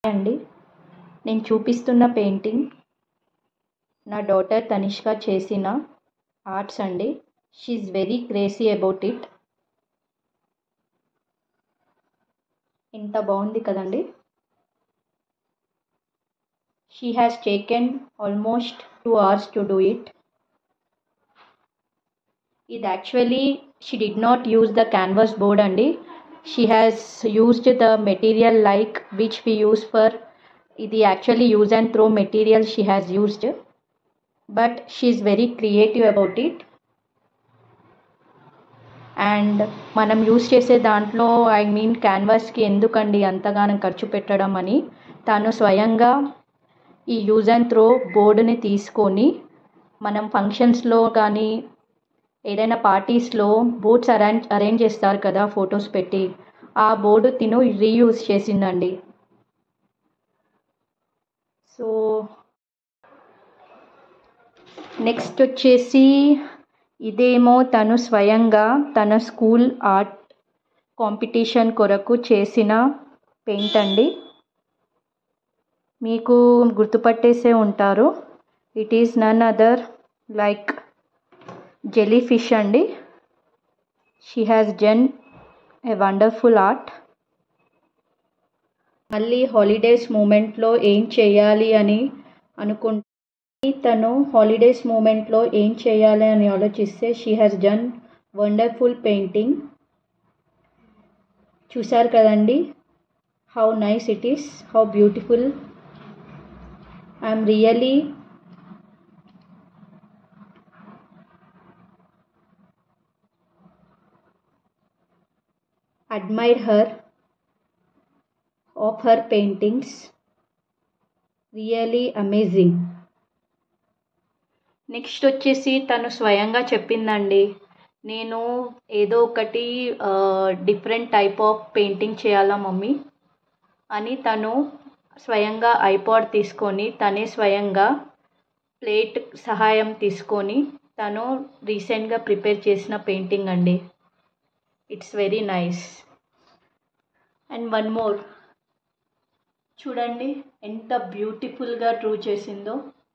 అండి నేను చూపిస్తున్న పెయింటింగ్ నా డాటర్ తనిష్క చేసిన ఆర్ట్స్ అండి she is very crazy about it ఎంత బాగుంది కదండి she has taken almost two hours to do it ఇది actually she did not use the canvas board అండి she has used the material like which we use for ఇది actually use and throw material she has used but she is very creative about it and మనం use చేసే దాంట్లో I mean క్యాన్వాస్కి ఎందుకండి అంతగానం ఖర్చు పెట్టడం అని తాను స్వయంగా ఈ యూజ్ అండ్ త్రో బోర్డుని తీసుకొని మనం ఫంక్షన్స్లో కానీ ఏదైనా పార్టీస్లో బోర్డ్స్ అరేంజ్ అరేంజ్ చేస్తారు కదా ఫొటోస్ పెట్టి ఆ బోర్డు తిను రీయూజ్ చేసిందండి సో నెక్స్ట్ వచ్చేసి ఇదేమో తను స్వయంగా తన స్కూల్ ఆర్ట్ కాంపిటీషన్ కొరకు చేసిన పెయింట్ అండి మీకు గుర్తుపట్టేసే ఉంటారు it is none other like jelly fish అండి she has done a wonderful art మళ్ళీ హాలిడేస్ మూమెంట్లో ఏం చేయాలి అని అనుకుంటే తను హాలిడేస్ మూమెంట్లో ఏం చేయాలి అని ఆలోచిస్తే she has done wonderful painting చూసారు కదండి how nice it is how beautiful I'm really admire her of her paintings really amazing next వచ్చేసి తను స్వయంగా చెప్పిందండి నేను ఏదో ఒకటి డిఫరెంట్ టైప్ ఆఫ్ పెయింటింగ్ చేయాలా మమ్మీ అని తను స్వయంగా ఐపాడ్ తీసుకొని తనే స్వయంగా ప్లేట్ సహాయం తీసుకొని తను రీసెంట్గా ప్రిపేర్ చేసిన పెయింటింగ్ అండి it's very nice and one more చూడండి ఎంత బ్యూటిఫుల్గా డ్రూ చేసిందో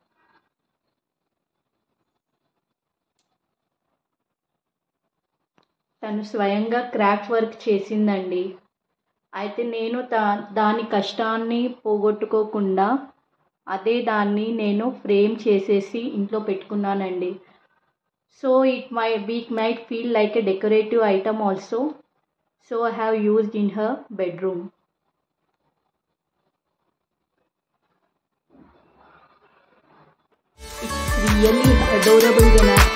తను స్వయంగా క్రాఫ్ట్ వర్క్ చేసిందండి అయితే నేను దా దాని కష్టాన్ని పోగొట్టుకోకుండా అదే దాన్ని నేను ఫ్రేమ్ చేసేసి ఇంట్లో పెట్టుకున్నానండి so it might we might feel like a decorative item also so i have used in her bedroom it's really adorable when i